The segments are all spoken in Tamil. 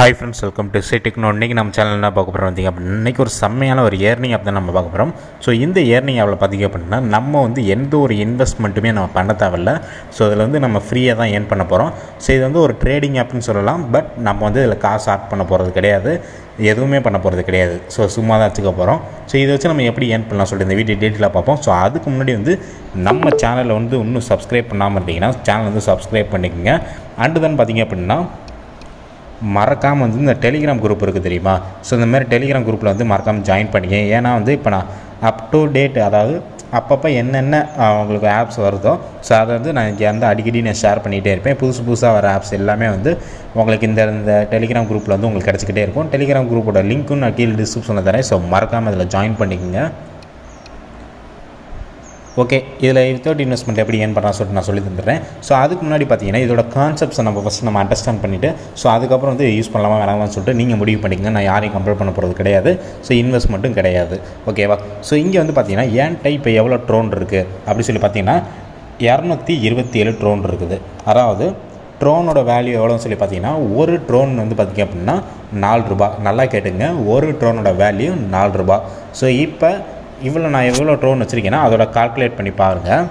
hi friends welcome to C Techno இன்றைக்கி நம்ம சேனல் என்ன பார்க்க போகிறோம் வந்தீங்க அப்படின்னா இன்றைக்கி ஒரு செம்மையான ஒரு ஏர்னிங் ஆப் தான் நம்ம பார்க்க போகிறோம் ஸோ இந்த ஏர்னிங் ஆப்பில் பார்த்தீங்க அப்படின்னா நம்ம வந்து எந்த ஒரு இன்வெஸ்ட்மெண்ட்டுமே நம்ம பண்ண தேவையில்ல ஸோ இதில் வந்து நம்ம ஃப்ரீயாக தான் ஏர்ன் பண்ண போகிறோம் ஸோ இது வந்து ஒரு ட்ரேடிங் ஆப்னு சொல்லலாம் பட் நம்ம வந்து இதில் காசு ஆட் பண்ண போகிறது கிடையாது எதுவுமே பண்ண போகிறது கிடையாது ஸோ சும்மா தான் வச்சுக்க போகிறோம் ஸோ இதை வச்சு நம்ம எப்படி ஏர்ன் பண்ணலாம் சொல்லிட்டு இந்த வீடியோ டீட்டெயிலாக பார்ப்போம் ஸோ அதுக்கு முன்னாடி வந்து நம்ம சேனலை வந்து இன்னும் சப்ஸ்கிரைப் பண்ணாமல் இருந்தீங்கன்னா சேனல் வந்து சப்ஸ்கிரைப் பண்ணிக்கோங்க அண்டு தான் பார்த்தீங்க அப்படின்னா மறக்காமல் வந்து இந்த டெலிகிராம் குரூப் இருக்குது தெரியுமா ஸோ இந்த மாதிரி டெலிகிராம் குரூப்பில் வந்து மறக்காமல் ஜாயின் பண்ணிக்க ஏன்னா வந்து இப்போ நான் அப் டு டேட் அதாவது அப்பப்போ என்னென்ன அஹ், உங்களுக்கு ஆப்ஸ் வருதோ ஸோ அதை வந்து நான் இங்கே வந்து அடிக்கடி நான் ஷேர் பண்ணிகிட்டே இருப்பேன் புதுசு புதுசாக வர ஆப்ஸ் எல்லாமே வந்து உங்களுக்கு இந்த இந்த டெலிகிராம் குரூப்பில் வந்து உங்களுக்கு கிடச்சிக்கிட்டே இருக்கும் டெலிகிராம் குரூப்போட லிங்க்கும் நான் கீழே டிஸ்கிரிப்ஷனில் தரேன் ஸோ மறக்காமல் இதில் ஜாயின் பண்ணிக்கோங்க ஓகே இதில் வித்தவுட் இன்வெஸ்ட்மெண்ட் எப்படி ஏன் பண்ணலாம் சொல்லிட்டு நான் சொல்லி தந்துடுறேன் ஸோ அதுக்கு முன்னாடி பார்த்தீங்கன்னா இதோட கான்செப்ட்ஸை நம்ம ஃபஸ்ட் நம்ம அண்டர்ஸ்டாண்ட் பண்ணிவிட்டு ஸோ அதுக்கப்புறம் வந்து யூஸ் பண்ணலாமா வேணாமான்னு சொல்லிட்டு நீங்கள் முடிவு பண்ணிக்கங்க நான் யாரையும் கம்பேர் பண்ண போகிறது கிடையாது ஸோ இன்வெஸ்ட்மெண்ட்டும் கிடையாது ஓகேவா ஸோ இங்கே வந்து பார்த்தீங்கன்னா ஏன் டைப் எவ்வளோ ட்ரோன் இருக்குது அப்படி சொல்லி பார்த்தீங்கன்னா இரநூத்தி இருபத்தி ஏழு ட்ரோன் இருக்குது அதாவது ட்ரோனோட வேல்யூ எவ்வளோன்னு சொல்லி பார்த்தீங்கன்னா ஒரு ட்ரோன் வந்து பார்த்திங்க அப்படின்னா நாலு ரூபா நல்லா கேட்டுங்க ஒரு ட்ரோனோட வேல்யூ நாலு ரூபா ஸோ இப்போ இவ்வளோ நான் எவ்வளோ ட்ரோன் வச்சுருக்கேன்னா அதோட கால்குலேட் பண்ணி பாருங்கள்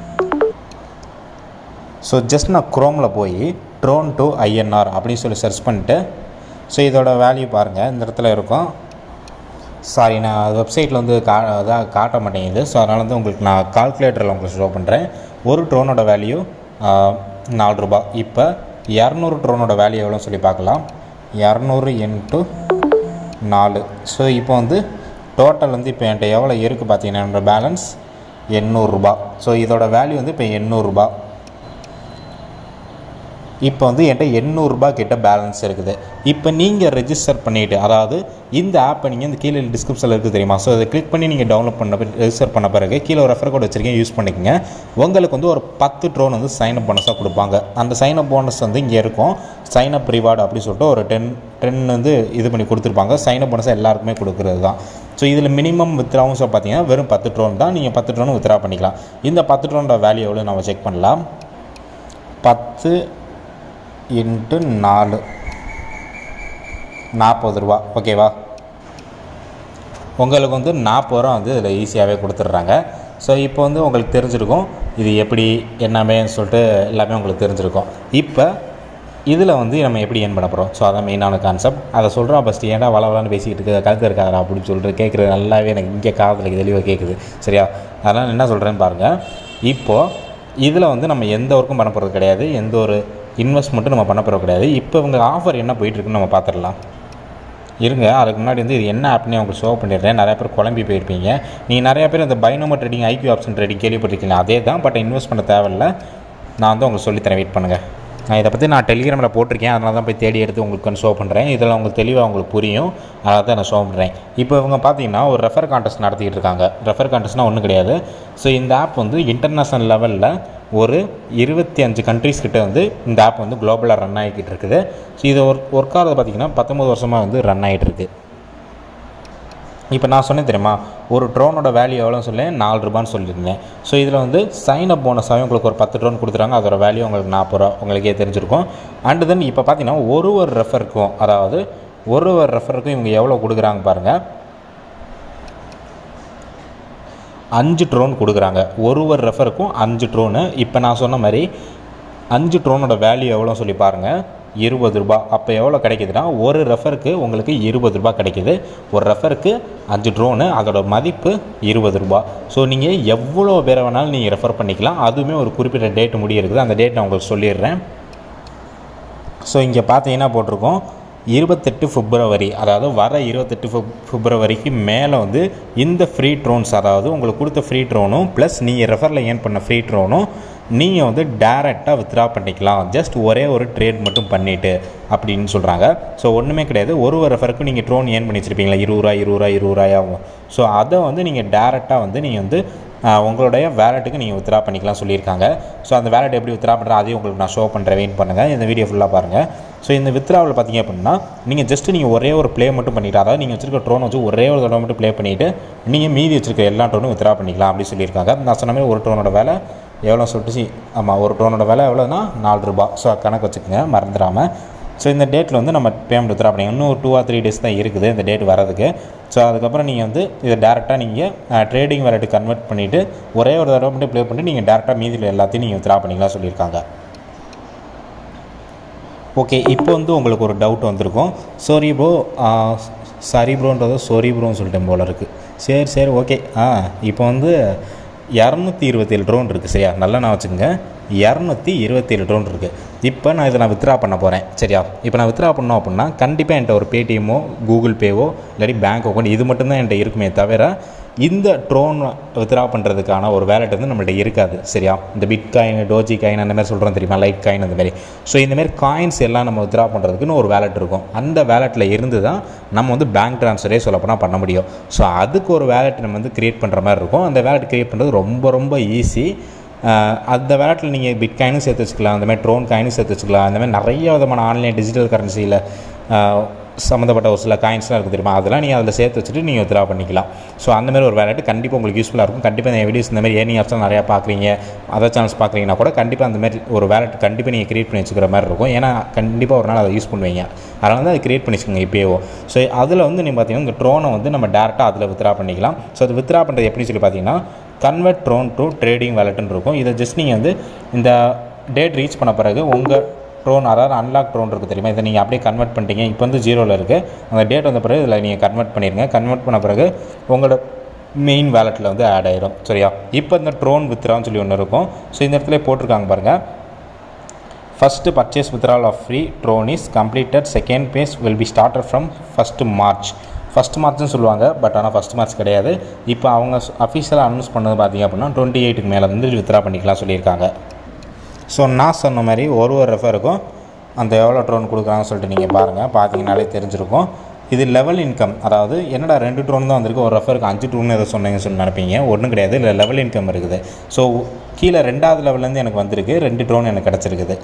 ஸோ ஜஸ்ட் நான் குரோமில் போய் ட்ரோன் டு ஐஎன்ஆர் அப்படின்னு சொல்லி சர்ச் பண்ணிட்டு ஸோ இதோட வேல்யூ பாருங்கள் இந்த இடத்துல இருக்கும் சாரி நான் அது வெப்சைட்டில் வந்து கா அதாக காட்ட மாட்டேங்குது ஸோ அதனால் வந்து உங்களுக்கு நான் கால்குலேட்டரில் உங்களுக்கு ஷோ பண்ணுறேன் ஒரு ட்ரோனோட வேல்யூ நாலு ரூபா இப்போ இரநூறு ட்ரோனோட வேல்யூ எவ்வளோன்னு சொல்லி பார்க்கலாம் இரநூறு இன்ட்டு நாலு ஸோ இப்போ வந்து டோட்டல் வந்து இப்போ என்கிட்ட எவ்வளோ இருக்குது பார்த்தீங்கன்னா என்னோட பேலன்ஸ் எண்ணூறுரூபா ஸோ இதோட வேல்யூ வந்து இப்போ எண்ணூறுரூபா இப்போ வந்து என்கிட்ட எண்ணூறுரூபா கிட்ட பேலன்ஸ் இருக்குது இப்போ நீங்கள் ரெஜிஸ்டர் பண்ணிவிட்டு அதாவது இந்த ஆப்பை நீங்கள் இந்த கீழே டிஸ்கிரிப்ஷனில் இருக்குது தெரியுமா ஸோ அதை கிளிக் பண்ணி நீங்கள் டவுன்லோட் பண்ண ரெஜிஸ்டர் பண்ண பிறகு கீழே ஒரு ரெஃபர் கோட் வச்சுருக்கேன் யூஸ் பண்ணிக்கங்க உங்களுக்கு வந்து ஒரு பத்து ட்ரோன் வந்து சைன் அப் போனஸாக கொடுப்பாங்க அந்த சைன் அப் போனஸ் வந்து இங்கே இருக்கும் சைன் அப் ரிவார்டு அப்படின்னு சொல்லிட்டு ஒரு டென் டென் வந்து இது பண்ணி கொடுத்துருப்பாங்க சைன் அப் போனஸாக எல்லாருக்குமே கொடுக்குறது தான் ஸோ இதில் மினிமம் வித்ராவும் ஸோ பார்த்தீங்கன்னா வெறும் பத்து ட்ரோன் தான் நீங்கள் பத்து ட்ரோன் வித்ரா பண்ணிக்கலாம் இந்த பத்து ட்ரோனோட வேல்யூ எவ்வளோ நம்ம செக் பண்ணலாம் பத்து இன்ட்டு நாலு நாற்பது ரூபா ஓகேவா உங்களுக்கு வந்து நாற்பது ரூபா வந்து இதில் ஈஸியாகவே கொடுத்துட்றாங்க ஸோ இப்போ வந்து உங்களுக்கு தெரிஞ்சிருக்கும் இது எப்படி என்னமே சொல்லிட்டு எல்லாமே உங்களுக்கு தெரிஞ்சிருக்கும் இப்போ இதில் வந்து நம்ம எப்படி ஏன் பண்ண போகிறோம் ஸோ அதான் மெயினான கான்செப்ட் அதை சொல்கிறோம் ஃபஸ்ட்டு ஏன்டா வள வளன்னு பேசிக்கிட்டு இருக்க கருத்து இருக்காதா அப்படின்னு சொல்லிட்டு கேட்குறது நல்லாவே எனக்கு இங்கே காதலுக்கு தெளிவாக கேட்குது சரியா அதனால் என்ன சொல்கிறேன்னு பாருங்கள் இப்போது இதில் வந்து நம்ம எந்த ஒர்க்கும் பண்ண போகிறது கிடையாது எந்த ஒரு இன்வெஸ்ட்மெண்ட்டும் நம்ம பண்ண போகிறது கிடையாது இப்போ இவங்க ஆஃபர் என்ன போயிட்டுருக்குன்னு நம்ம பார்த்துடலாம் இருங்க அதுக்கு முன்னாடி வந்து இது என்ன ஆப்னே உங்களுக்கு ஷோ பண்ணிடுறேன் நிறைய பேர் குழம்பி போயிருப்பீங்க நீங்கள் நிறைய பேர் இந்த Binomo trading IQ option trading கேள்விப்பட்டிருக்கீங்க அதே தான் பட் இன்வெஸ்ட் பண்ண தேவையில்ல நான் வந்து உங்களுக்கு சொல்லித்தரேன் வெயிட் பண்ணுங்கள் நான் இதை பற்றி நான் டெலிகிராமில் போட்டிருக்கேன் அதனால தான் போய் தேடி எடுத்து உங்களுக்கு வந்து ஷோ பண்ணுறேன் இதில் உங்களுக்கு தெளிவாக உங்களுக்கு புரியும் அதனால தான் நான் ஷோ பண்ணுறேன் இப்போ இவங்க பார்த்தீங்கன்னா ஒரு ரெஃபர் கான்டெஸ்ட் நடத்திக்கிட்டு இருக்காங்க ரெஃபர் கான்டெஸ்ட்னால் ஒன்றும் கிடையாது ஸோ இந்த ஆப் வந்து இன்டர்நேஷ்னல் லெவலில் ஒரு இருபத்தி அஞ்சு கண்ட்ரீஸ் கிட்ட வந்து இந்த ஆப் வந்து குளோபலாக ரன் ஆகிக்கிட்டு இருக்குது ஸோ இது ஒர்க் ஒர்க் ஆகிறது பார்த்திங்கன்னா பத்தொம்பது வருஷமாக வந்து ரன் ஆகிட்டு இருக்குது இப்போ நான் சொன்னேன் தெரியுமா ஒரு ட்ரோனோட வேல்யூ எவ்வளோன்னு சொல்லி நாலு ரூபான்னு சொல்லியிருந்தேன் ஸோ இதில் வந்து சைன் அப் போனஸாகவே உங்களுக்கு ஒரு பத்து ட்ரோன் கொடுத்துறாங்க அதோட வேல்யூ உங்களுக்கு நாற்பது ரூபா உங்களுக்கே தெரிஞ்சிருக்கும் அண்டு தென் இப்போ பார்த்தீங்கன்னா ஒரு ஒரு ரெஃபருக்கும் அதாவது ஒரு ஒரு ரெஃபருக்கும் இவங்க எவ்வளோ கொடுக்குறாங்க பாருங்கள் அஞ்சு ட்ரோன் கொடுக்குறாங்க ஒரு ஒரு ரெஃபருக்கும் அஞ்சு ட்ரோனு இப்போ நான் சொன்ன மாதிரி அஞ்சு ட்ரோனோட வேல்யூ எவ்வளோன்னு சொல்லி பாருங்கள் இருபது ரூபா அப்போ எவ்வளோ கிடைக்குதுன்னா ஒரு ரெஃபருக்கு உங்களுக்கு இருபது ரூபா கிடைக்குது ஒரு ரெஃபருக்கு அஞ்சு ட்ரோனு அதோட மதிப்பு இருபது ரூபா ஸோ நீங்கள் எவ்வளோ பேரை வேணாலும் நீங்கள் ரெஃபர் பண்ணிக்கலாம் அதுவுமே ஒரு குறிப்பிட்ட டேட் முடிய இருக்குது அந்த டேட் நான் உங்களுக்கு சொல்லிடுறேன் ஸோ இங்கே பார்த்தீங்கன்னா போட்டிருக்கோம் இருபத்தெட்டு பிப்ரவரி அதாவது வர இருபத்தெட்டு பிப் பிப்ரவரிக்கு மேலே வந்து இந்த ஃப்ரீ ட்ரோன்ஸ் அதாவது உங்களுக்கு கொடுத்த ஃப்ரீ ட்ரோனும் ப்ளஸ் நீங்கள் ரெஃபரில் ஏன் பண்ண ஃப்ரீ ட்ரோனும் நீங்கள் வந்து டேரெக்டாக வித்ரா பண்ணிக்கலாம் ஜஸ்ட் ஒரே ஒரு ட்ரேட் மட்டும் பண்ணிவிட்டு அப்படின்னு சொல்கிறாங்க ஸோ ஒன்றுமே கிடையாது ஒரு ஒரு ரெஃபருக்கும் நீங்கள் ட்ரோன் ஏன் பண்ணி வச்சுருப்பீங்களா இருபது ரூபா இருபது ரூபா இருபது ரூபாயாகும் ஸோ அதை வந்து நீங்கள் டேரெக்டாக வந்து நீங்கள் வந்து ஆஹ், உங்களுடைய வேலெட்டுக்கு நீங்கள் வித்ரா பண்ணிக்கலாம் சொல்லியிருக்காங்க ஸோ அந்த வேலெட் எப்படி வித்ரா பண்ணுற அதையும் உங்களுக்கு நான் ஷோ பண்ணுறேன் வெயிட் பண்ணுங்கள் இந்த வீடியோ ஃபுல்லாக பாருங்கள் ஸோ இந்த வித்ராவில் பார்த்தீங்க அப்படின்னா நீங்கள் ஜஸ்ட் நீங்கள் ஒரே ஒரு ப்ளே மட்டும் பண்ணிட்டு அதாவது நீங்கள் வச்சிருக்க ட்ரோன் வச்சு ஒரே ஒரு தடவை மட்டும் ப்ளே பண்ணிவிட்டு நீங்கள் மீதி வச்சிருக்க எல்லா ட்ரோனும் வித்ரா பண்ணிக்கலாம் அப்படின்னு சொல்லியிருக்காங்க நான் சொன்ன மாதிரி ஒரு ட்ரோனோட வேலை எவ்வளோ சொல்லிட்டு சி ஆமாம் ஒரு ட்ரோனோட விலை எவ்வளோனா நாலு ரூபா ஸோ கணக்கு வச்சுக்கோங்க மறந்துடாமல் ஸோ இந்த டேட்டில் வந்து நம்ம பேமெண்ட் வித்ரா பண்ணிங்க இன்னும் ஒரு டூ ஆர் த்ரீ டேஸ் தான் இருக்குது இந்த டேட் வரதுக்கு ஸோ அதுக்கப்புறம் நீங்கள் வந்து இதை டேரெக்டாக நீங்கள் ட்ரேடிங் வேலெட்டு கன்வெர்ட் பண்ணிவிட்டு ஒரே ஒரு தடவை மட்டும் ப்ளே பண்ணிட்டு நீங்கள் டேரெக்டாக மீதியில் எல்லாத்தையும் நீங்கள் வித்ரா பண்ணிக்கலாம் சொல்லியிருக்காங்க ஓகே இப்போ வந்து உங்களுக்கு ஒரு டவுட் வந்திருக்கும் சாரி ப்ரோ சாரி ப்ரோன்றது சாரி ப்ரோன்னு சொல்லிட்டேன் போல இருக்குது சரி சரி ஓகே ஆ இப்போ வந்து இரநூத்தி இருபத்தேழு ட்ரோன் இருக்குது சரியா நல்லா நான் வச்சுக்கோங்க இரநூத்தி இருபத்தேழு ட்ரோன் இருக்குது இப்போ நான் இதை நான் வித்ரா பண்ண போகிறேன் சரியா இப்போ நான் வித்ரா பண்ணோம் அப்படின்னா கண்டிப்பாக என்கிட்ட ஒரு பேடிஎம்மோ கூகுள் பேவோ இல்லாட்டி பேங்க் அக்கௌண்ட் இது மட்டும்தான் என்கிட்ட இருக்குமே தவிர இந்த ட்ரோன் வித்ரா பண்ணுறதுக்கான ஒரு வேலெட் வந்து நம்மள்ட்ட இருக்காது சரியா இந்த பிட் காயின் டோஜி காயின் அந்த மாதிரி சொல்கிறோம் தெரியுமா லைட் காயின் அந்த மாதிரி ஸோ இந்த மாதிரி காயின்ஸ் எல்லாம் நம்ம வித்ரா பண்ணுறதுக்குன்னு ஒரு வேலெட் இருக்கும் அந்த வேலெட்டில் இருந்து தான் நம்ம வந்து பேங்க் ட்ரான்ஸ்ஃபரே சொல்லப்போனால் பண்ண முடியும் ஸோ அதுக்கு ஒரு வேலெட் நம்ம வந்து க்ரியேட் பண்ணுற மாதிரி இருக்கும் அந்த வேலெட் க்ரியேட் பண்ணுறது ரொம்ப ரொம்ப ஈஸி அந்த வேலெட்டில் நீங்கள் பிட் காயினும் சேர்த்து வச்சுக்கலாம் அந்த மாதிரி ட்ரோன் காயினும் சேர்த்து வச்சுக்கலாம் அந்த மாதிரி நிறைய விதமான ஆன்லைன் டிஜிட்டல் கரன்சியில் சம்மந்தப்பட்ட ஒரு சில காயின்ஸ்லாம் இருக்குது தெரியுமா அதெல்லாம் நீங்கள் அதில் சேர்த்து வச்சுட்டு நீங்கள் வித்ரா பண்ணிக்கலாம் ஸோ அந்த மாதிரி ஒரு வேலெட் கண்டிப்பாக உங்களுக்கு யூஸ்ஃபுல்லாக இருக்கும் கண்டிப்பாக இந்த வீடியோஸ் இந்த மாதிரி ஏர்னிங் ஆப்ஸ்லாம் நிறையா பார்க்குறீங்க அதர் சேனல்ஸ் பார்க்குறீங்கன்னா கூட கண்டிப்பாக அந்த மாதிரி ஒரு வேலெட் கண்டிப்பாக நீங்கள் க்ரியேட் பண்ணி வச்சுக்கிற மாதிரி இருக்கும் ஏன்னா கண்டிப்பாக ஒரு நாள் அதை யூஸ் பண்ணுவீங்க அதனால தான் அதை க்ரியேட் பண்ணி வச்சுக்கோங்க இப்போயோ ஸோ அதில் வந்து நீங்கள் பார்த்தீங்கன்னா இந்த ட்ரோனை வந்து நம்ம டேரெக்டாக அதில் வித்ரா பண்ணிக்கலாம் ஸோ அது வித்ரா பண்ணுறது எப்படின்னு சொல்லி பார்த்தீங்கன்னா கன்வெர்ட் ட்ரோன் டு ட்ரேடிங் வேலெட்னு இருக்கும் இதை ஜஸ்ட் நீங்கள் வந்து இந்த டேட் ரீச் பண்ண பிறகு உங்கள் ட்ரோன் அதாவது அன்லாக் ட்ரோன் இருக்குது தெரியுமா இதை நீங்கள் அப்படியே கன்வெர்ட் பண்ணிட்டீங்க இப்போ வந்து ஜீரோவில் இருக்குது அந்த டேட் வந்த பிறகு இதில் நீங்கள் கன்வெர்ட் பண்ணிடுங்க கன்வெர்ட் பண்ண பிறகு உங்களோட மெயின் வேலெட்டில் வந்து ஆட் ஆயிரும் சரியா இப்போ இந்த ட்ரோன் வித்ரான்னு சொல்லி ஒன்று இருக்கும் ஸோ இந்த இடத்துல போட்டிருக்காங்க பாருங்கள் first purchase withdrawal of free Tron is completed second phase will be started from first March first மார்ச்னு சொல்லுவாங்க பட் ஆனால் ஃபஸ்ட் மார்ச் கிடையாது இப்போ அவங்க அஃபீஷியலாக அனௌன்ஸ் பண்ணது பார்த்தீங்க அப்படின்னா டுவெண்ட்டி எயிட்டுக்கு மேலே வந்து வித்ரா பண்ணிக்கலாம் சொல்லியிருக்காங்க ஸோ நான் சொன்ன மாதிரி ஒரு ஒரு ரெஃபருக்கும் அந்த எவ்வளோ ட்ரோன் கொடுக்குறாங்கன்னு சொல்லிட்டு நீங்கள் பாருங்கள் பார்த்தீங்கனாலே தெரிஞ்சிருக்கும் இது லெவல் இன்கம் அதாவது என்னடா ரெண்டு ட்ரோன் தான் வந்திருக்கு ஒரு ரெஃபருக்கு அஞ்சு ட்ரோன் எதை சொன்னீங்கன்னு சொல்லி நினைப்பீங்க ஒன்றும் கிடையாது இல்லை லெவல் இன்கம் இருக்குது ஸோ கீழே ரெண்டாவது லெவல்லேருந்து எனக்கு வந்திருக்கு ரெண்டு ட்ரோன் எனக்கு கிடச்சிருக்குது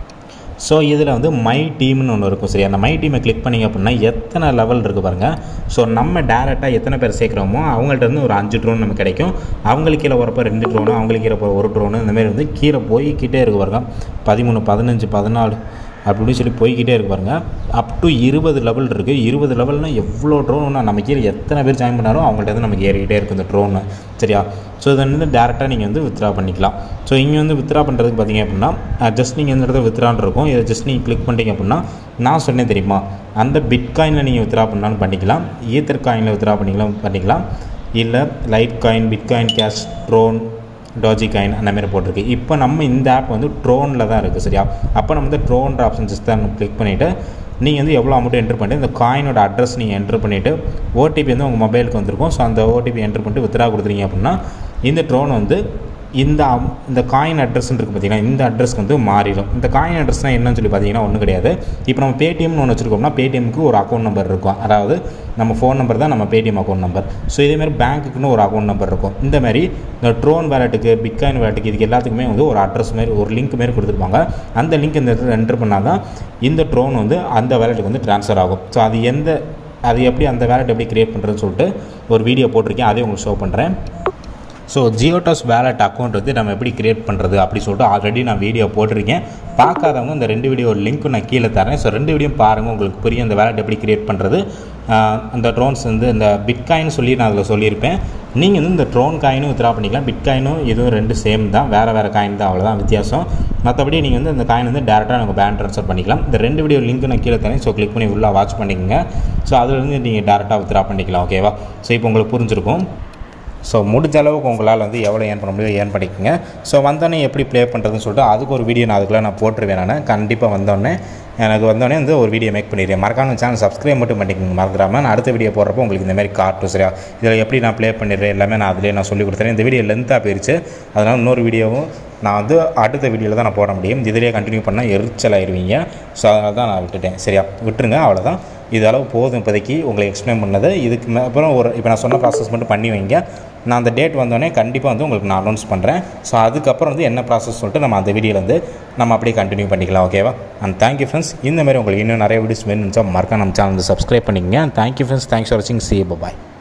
ஸோ இதில் வந்து மை டீம்னு ஒன்று இருக்கும் சரி அந்த மை டீமை கிளிக் பண்ணிங்க அப்படின்னா எத்தனை லெவல் இருக்குது பாருங்கள் ஸோ நம்ம டேரெக்டாக எத்தனை பேர் சேர்க்குறோமோ அவங்கள்ட்ட இருந்து ஒரு அஞ்சு ட்ரோன் நமக்கு கிடைக்கும் அவங்களுக்கு கீழே வரப்போ ரெண்டு ட்ரோனு அவங்களுக்கு கீழே ஒரு ட்ரோனு இந்த மாதிரி வந்து கீழே போய்கிட்டே இருக்கு பாருங்க பதிமூணு பதினஞ்சு பதினாலு அப்படி இப்படின்னு சொல்லி போய்கிட்டே இருக்கு பாருங்க அப் டு இருபது லெவல் இருக்குது இருபது லெவல்னால் எவ்வளோ ட்ரோன்னா நம்ம கீழே எத்தனை பேர் ஜாயின் பண்ணாலும் அவங்கள்ட்ட இருந்து நமக்கு ஏறிக்கிட்டே இருக்குது இந்த ட்ரோனு சரியா ஸோ இதை வந்து டேரெக்டாக நீங்கள் வந்து வித்ரா பண்ணிக்கலாம் ஸோ இங்கே வந்து வித்ரா பண்ணுறதுக்கு பார்த்தீங்க அப்படின்னா ஜஸ்ட் நீங்கள் இந்த இடத்துல வித்ரான் இருக்கும் இதை ஜஸ்ட் நீங்கள் கிளிக் பண்ணிட்டீங்க அப்படின்னா நான் சொன்னேன் தெரியுமா அந்த பிட் காயினில் நீங்கள் வித்ரா பண்ணாலும் பண்ணிக்கலாம் ஈத்தர் காயினில் வித்ரா பண்ணிக்கலாம் பண்ணிக்கலாம் இல்லை Litecoin Bitcoin cash Tron Dogecoin அந்த மாதிரி போட்டிருக்கு இப்போ நம்ம இந்த ஆப் வந்து ட்ரோனில் தான் இருக்குது சரியா அப்போ நம்ம வந்து ட்ரோன்ற ஆப்ஷன் ஜஸ்ட் தான் கிளிக் பண்ணிவிட்டு நீங்கள் வந்து எவ்வளோ அமௌண்ட் என்ட்ரு பண்ணிட்டு இந்த காயினோட அட்ரஸ் நீங்கள் என்ட்ரு பண்ணிவிட்டு ஓடிபி வந்து உங்கள் மொபைலுக்கு வந்திருக்கும் ஸோ அந்த ஓடிபி என்ட்ரு பண்ணிட்டு வித்ரா கொடுத்துறீங்க அப்படின்னா இந்த ட்ரோன் வந்து இந்த அம்- இந்த காயின் அட்ரஸ்ன்னு இருக்குது பார்த்தீங்கன்னா இந்த அட்ரஸ்க்கு வந்து மாறிடும் இந்த காயின் அட்ரஸ்னால் என்னன்னு சொல்லி பார்த்தீங்கன்னா ஒன்றும் கிடையாது இப்போ நம்ம பேடிஎம்னு ஒன்று வச்சுருக்கோம்னா பேடிஎம்க்கு ஒரு அக்கௌண்ட் நம்பர் இருக்கும் அதாவது நம்ம ஃபோன் நம்பர் தான் நம்ம பேடிஎம் அக்கௌண்ட் நம்பர் ஸோ இதேமாதிரி பேங்க்குன்னு ஒரு அக்கௌண்ட் நம்பர் இருக்கும் இந்த மாதிரி இந்த ட்ரோன் வேலெட்டுக்கு பிட்காயின் வேலெட்டுக்கு இதுக்கு எல்லாத்துக்குமே வந்து ஒரு அட்ரஸ் மாதிரி ஒரு லிங்க் மாதிரி கொடுத்துருப்பாங்க அந்த லிங்க் இந்த இடத்துல என்டர் பண்ணால் தான் இந்த ட்ரோன் வந்து அந்த வேலெட்டுக்கு வந்து ட்ரான்ஸ்ஃபர் ஆகும் ஸோ அது எந்த அது எப்படி அந்த வேலெட் எப்படி க்ரியேட் பண்ணுறதுன்னு சொல்லிட்டு ஒரு வீடியோ போட்டிருக்கேன் அதையும் உங்களுக்கு ஷோ பண்ணுறேன் ஸோ ஜியோடாஸ் வேலட் அக்கௌண்ட் வந்து நம்ம எப்படி கிரியேட் பண்ணுறது அப்படி சொல்லிட்டு ஆல்ரெடி நான் வீடியோ போட்டிருக்கேன் பார்க்காதவங்க இந்த ரெண்டு வீடியோ லிங்க் நான் கீழே தரேன் ஸோ ரெண்டு வீடியோ பாருங்கள் உங்களுக்கு புரியும் அந்த வேலட் எப்படி கிரியேட் பண்ணுறது ஆஹ் அந்த ட்ரோன்ஸ் வந்து இந்த பிட்காயின் சொல்லி நான் அதில் சொல்லியிருப்பேன் நீங்கள் வந்து இந்த ட்ரோன் காயினும் வித்ரா பண்ணிக்கலாம் பிட்காயினும் இதுவும் ரெண்டு சேம் தான் வேறு வேறு காயின் தான் அவ்வளோதான் வித்தியாசம் மற்றபடி நீங்கள் வந்து இந்த காயின் வந்து டேரெக்டாக நம்ம பேங்க் ட்ரான்ஸ்ஃபர் பண்ணிக்கலாம் இந்த ரெண்டு வீடியோ லிங்க் நான் கீழே தரேன் ஸோ கிளிக் பண்ணி உள்ளே வாட்ச் பண்ணிக்கோங்க ஸோ அதுலேருந்து நீங்கள் டேரெக்டாக வித்ரா பண்ணிக்கலாம் ஓகேவா ஸோ இப்போ உங்களுக்கு புரிஞ்சிருக்கும் ஸோ முடிஞ்ச அளவுக்கு உங்களால் வந்து எவ்வளோ ஏர்ன் பண்ண முடியும் ஏர்ன் பண்ணிக்கோங்க ஸோ வந்தோடனே எப்படி ப்ளே பண்ணுறதுன்னு சொல்லிட்டு அதுக்கு ஒரு வீடியோ நான் அதுக்குள்ளே நான் போட்டுருவேன் நான் கண்டிப்பாக வந்தோடனே எனக்கு வந்தோடனே வந்து ஒரு வீடியோ மேக் பண்ணிடுறேன் மறக்காம சேனல் சப்ஸ்கிரைப் மட்டும் பண்ணிக்கோங்க மறந்துடாமல் நான் அடுத்த வீடியோ போடுறப்போ உங்களுக்கு இந்த மாதிரி காட்டும் சரியா இதில் எப்படி நான் ப்ளே பண்ணிடுறேன் எல்லாமே நான் அதிலே நான் சொல்லி கொடுத்துறேன் இந்த வீடியோ லென்த்தாக போயிருச்சு அதனால் இன்னொரு வீடியோவும் நான் வந்து அடுத்த வீடியோவில் தான் நான் போட முடியும் இதிலேயே கண்டினியூ பண்ணால் எரிச்சலாயிருவீங்க ஸோ அதனால தான் நான் விட்டுட்டேன் சரியா விட்டுருங்க அவ்வளோதான் இது அளவு போதும் இப்போதைக்கு உங்களுக்கு எக்ஸ்பிளைன் பண்ணது இதுக்கு மே- அப்புறம் ஒரு இப்போ நான் சொன்ன ப்ராசஸ் மட்டும் பண்ணி வைங்க நான் அந்த டேட் வந்தோடனே கண்டிப்பாக வந்து உங்களுக்கு நான் அனௌன்ஸ் பண்ணுறேன் ஸோ அதுக்கப்புறம் வந்து என்ன ப்ராசஸ் சொல்லிட்டு நம்ம அந்த வீடியோவில் வந்து நம்ம அப்படியே கண்டினியூ பண்ணிக்கலாம் ஓகேவா அண்ட் தேங்க்யூ ஃப்ரெண்ட்ஸ் இந்த மாதிரி உங்களுக்கு இன்னும் நிறைய வீடியோஸ் வேணும்னு மறக்காம நம்ம சேனல் வந்து சப்ஸ்கிரைப் பண்ணிக்கங்க தேங்க்யூ ஃப்ரெண்ட்ஸ் தேங்க்ஸ் ஃபார் வாட்சிங் சி பாய்